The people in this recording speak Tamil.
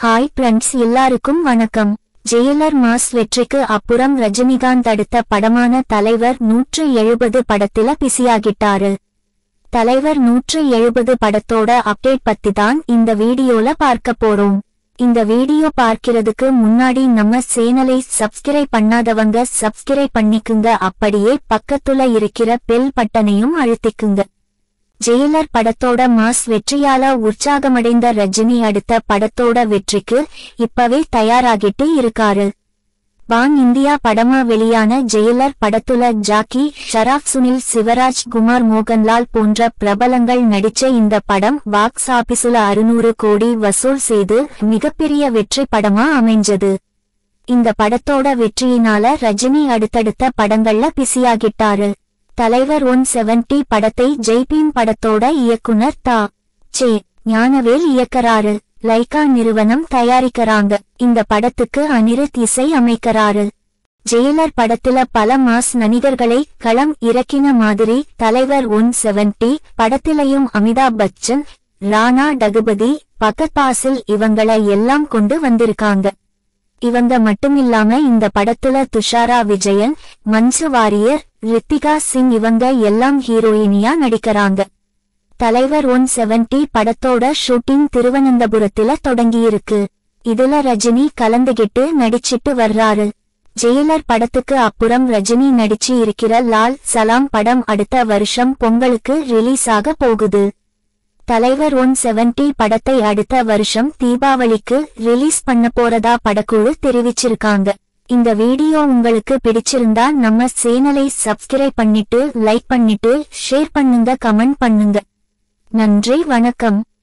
ஹாய் ஃப்ரெண்ட்ஸ் எல்லாருக்கும் வணக்கம் ஜெயிலர் மாஸ் வெற்றிக்கு அப்புறம் ரஜினிகாந்த் அடுத்த படமான தலைவர் நூற்று எழுபது படத்தில பிஸியாகிட்டாரு தலைவர் நூற்று எழுபது படத்தோட அப்டேட் பத்தி தான் இந்த வீடியோல பார்க்க போறோம் இந்த வீடியோ பார்க்கிறதுக்கு முன்னாடி நம்ம சேனலை சப்ஸ்கிரைப் பண்ணாதவங்க சப்ஸ்கிரைப் பண்ணிக்குங்க அப்படியே பக்கத்துல இருக்கிற பெல் பட்டனையும் அழுத்திக்குங்க ஜெயிலர் படத்தோட மாஸ் வெற்றியால உற்சாகமடைந்த ரஜினி அடுத்த படத்தோட வெற்றிக்கு இப்பவே தயாராகிட்டு இருக்காரு வான் இந்தியா படமா வெளியான ஜெயிலர் படத்துல ஜாக்கி ஷராப் சுனில் சிவராஜ் குமார் மோகன்லால் போன்ற பிரபலங்கள் நடிச்ச இந்த படம் பாக்ஸ் ஆபீசுல அறுநூறு கோடி வசூல் செய்து மிகப்பெரிய வெற்றி படமா அமைஞ்சது இந்த படத்தோட வெற்றியினால ரஜினி அடுத்தடுத்த படங்கள்ல பிஸியாகிட்டாரு தலைவர் ஒன் செவன்டி படத்தை ஜெய்பீம் படத்தோட இயக்குனர் தா சே ஞானவேல் இயக்கறாரு லைகா நிறுவனம் தயாரிக்கறாங்க இந்த படத்துக்கு அனிருத் இசை அமைக்கறாரு ஜெயிலர் படத்துல பல மாஸ் நடிகர்களை களம் இறக்கின மாதிரி தலைவர் ஒன் செவன்டி படத்திலையும் அமிதாப் பச்சன் ராணா டகுபதி பகத்பாசில் இவங்கள எல்லாம் கொண்டு வந்திருக்காங்க இவங்க மட்டுமில்லாம இந்த படத்துல துஷாரா விஜயன் மன்சு வாரியர் ரித்திகா சிங் இவங்க எல்லாம் ஹீரோயினியா நடிக்கறாங்க தலைவர் ஒன் செவன்டி படத்தோட ஷூட்டிங் திருவனந்தபுரத்துல தொடங்கியிருக்கு இதுல ரஜினி கலந்துகிட்டு நடிச்சிட்டு வர்றாரு ஜெயிலர் படத்துக்கு அப்புறம் ரஜினி நடிச்சு இருக்கிற லால் சலாம் படம் அடுத்த வருஷம் பொங்கலுக்கு ரிலீஸ் ஆக போகுது தலைவர் ஒன் செவன்டி படத்தை அடுத்த வருஷம் தீபாவளிக்கு ரிலீஸ் பண்ண போறதா படக்குழு தெரிவிச்சிருக்காங்க இந்த வீடியோ உங்களுக்கு பிடிச்சிருந்தா நம்ம சேனலை சப்ஸ்கிரைப் பண்ணிட்டு லைக் பண்ணிட்டு ஷேர் பண்ணுங்க கமெண்ட் பண்ணுங்க நன்றி வணக்கம்